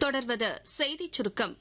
தொடர்வது செய்திச் சுருக்கம்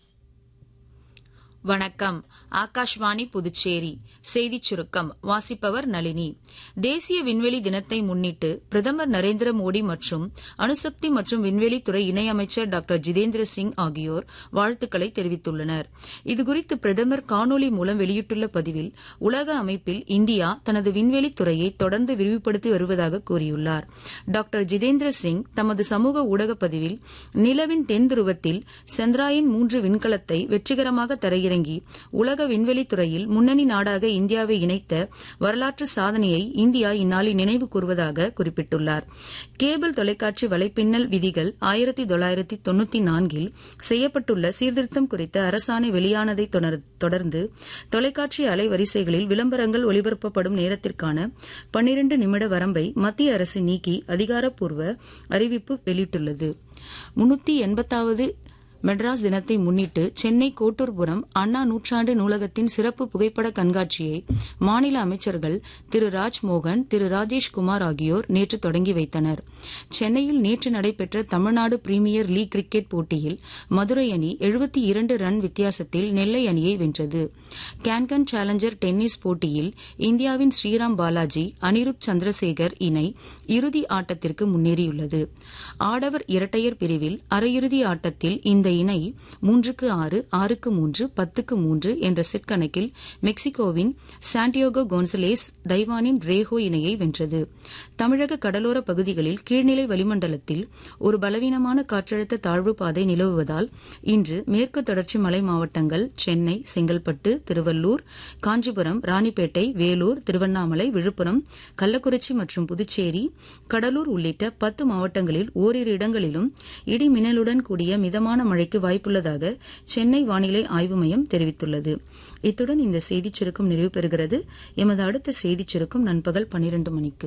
வணக்கம் ஆகாஷ்வாணி புதுச்சேரி செய்திச் சுருக்கம் வாசிப்பவர் நளினி தேசிய விண்வெளி தினத்தை முன்னிட்டு பிரதமர் நரேந்திர மோடி மற்றும் அணுசக்தி மற்றும் விண்வெளித்துறை இணையமைச்சர் டாக்டர் ஜிதேந்திர சிங் ஆகியோர் வாழ்த்துக்களை தெரிவித்துள்ளனர் இதுகுறித்து பிரதமர் காணொலி மூலம் வெளியிட்டுள்ள பதிவில் உலக அமைப்பில் இந்தியா தனது விண்வெளித்துறையை தொடர்ந்து விரிவுபடுத்தி வருவதாக கூறியுள்ளார் டாக்டர் ஜிதேந்திர சிங் தமது சமூக ஊடக பதிவில் நிலவின் தென் துருவத்தில் சந்திராயன் மூன்று விண்கலத்தை வெற்றிகரமாக தரையிறங்கி உலக விண்வெளித்துறையில் முன்னணி நாடாக இந்தியாவை இணைத்த வரலாற்று சாதனையை இந்தியா இந்நாளில் நினைவு கூறுவதாக குறிப்பிட்டுள்ளார் கேபிள் தொலைக்காட்சி வலைப்பின்னல் விதிகள் ஆயிரத்தி தொள்ளாயிரத்தி தொண்ணூத்தி நான்கில் செய்யப்பட்டுள்ள சீர்திருத்தம் குறித்த அரசாணை வெளியானதை தொடர்ந்து தொலைக்காட்சி அலைவரிசைகளில் விளம்பரங்கள் ஒளிபரப்பப்படும் நேரத்திற்கான பன்னிரண்டு நிமிட வரம்பை மத்திய அரசு நீக்கி அதிகாரப்பூர்வ அறிவிப்பு வெளியிட்டுள்ளது முன்னூத்தி எண்பத்தாவது மெட்ராஸ் தினத்தை முன்னிட்டு சென்னை கோட்டூர்புரம் அண்ணா நூற்றாண்டு நூலகத்தின் சிறப்பு புகைப்பட கண்காட்சியை மாநில அமைச்சர்கள் திரு ராஜ்மோகன் திரு ராஜேஷ்குமார் ஆகியோர் நேற்று தொடங்கி வைத்தனர் சென்னையில் நேற்று நடைபெற்ற தமிழ்நாடு பிரீமியர் லீக் கிரிக்கெட் போட்டியில் மதுரை அணி எழுபத்தி இரண்டு ரன் வித்தியாசத்தில் நெல்லை அணியை வென்றது கேன்கன் சேலஞ்சர் டென்னிஸ் போட்டியில் இந்தியாவின் ஸ்ரீராம் பாலாஜி அனிருத் சந்திரசேகர் இணை இறுதி ஆட்டத்திற்கு முன்னேறியுள்ளது ஆடவர் இரட்டையர் பிரிவில் அரையிறுதி ஆட்டத்தில் இந்த இணை மூன்றுக்கு ஆறு ஆறுக்கு மூன்று பத்துக்கு மூன்று என்ற செட் கணக்கில் மெக்சிகோவின் சாண்டியோகோ கோன்சலேஸ் தைவானின் ரேஹோ இணையை வென்றது தமிழக கடலோர பகுதிகளில் கீழ்நிலை வளிமண்டலத்தில் ஒரு பலவீனமான காற்றழுத்த தாழ்வு பாதை நிலவுவதால் இன்று மேற்கு தொடர்ச்சி மலை மாவட்டங்கள் சென்னை செங்கல்பட்டு திருவள்ளூர் காஞ்சிபுரம் ராணிப்பேட்டை வேலூர் திருவண்ணாமலை விழுப்புரம் கள்ளக்குறிச்சி மற்றும் புதுச்சேரி கடலூர் உள்ளிட்ட பத்து மாவட்டங்களில் ஓரிரு இடங்களிலும் இடி மின்னலுடன் கூடிய மிதமான மழைக்கு வாய்ப்புள்ளதாக சென்னை வானிலை ஆய்வு மையம் தெரிவித்துள்ளது இத்துடன் இந்த செய்திச் சுருக்கம் நிறைவு பெறுகிறது எமது அடுத்த செய்திச் சுருக்கம் நண்பகல் பனிரண்டு மணிக்கு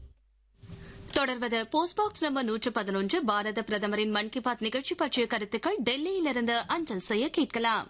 தொடர்வது போஸ்ட் பாக்ஸ் நம்பர் நூற்று பதினொன்று பாரத பிரதமரின் மன் கி பாத் நிகழ்ச்சி பற்றிய கருத்துக்கள் டெல்லியிலிருந்து அஞ்சல் செய்ய கேட்கலாம்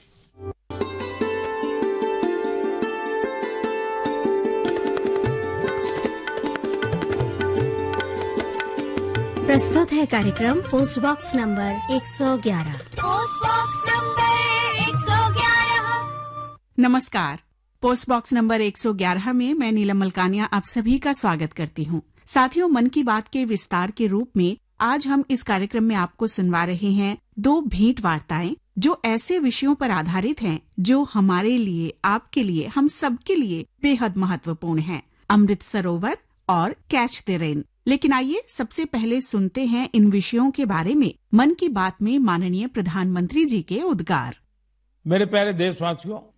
प्रस्तुत है कार्यक्रम post box number 111 post box number 111 नमस्कार पोस्ट बॉक्स नंबर 111 में मैं नीलम मलकानिया आप सभी का स्वागत करती हूँ साथियों मन की बात के विस्तार के रूप में आज हम इस कार्यक्रम में आपको सुनवा रहे हैं दो भेंट वार्ताएं जो ऐसे विषयों पर आधारित हैं जो हमारे लिए आपके लिए हम सबके लिए बेहद महत्वपूर्ण हैं अमृत सरोवर और कैच द रेन लेकिन आइए सबसे पहले सुनते हैं इन विषयों के बारे में मन की बात में माननीय प्रधानमंत्री जी के उद्गार मेरे प्यारे देशवासियों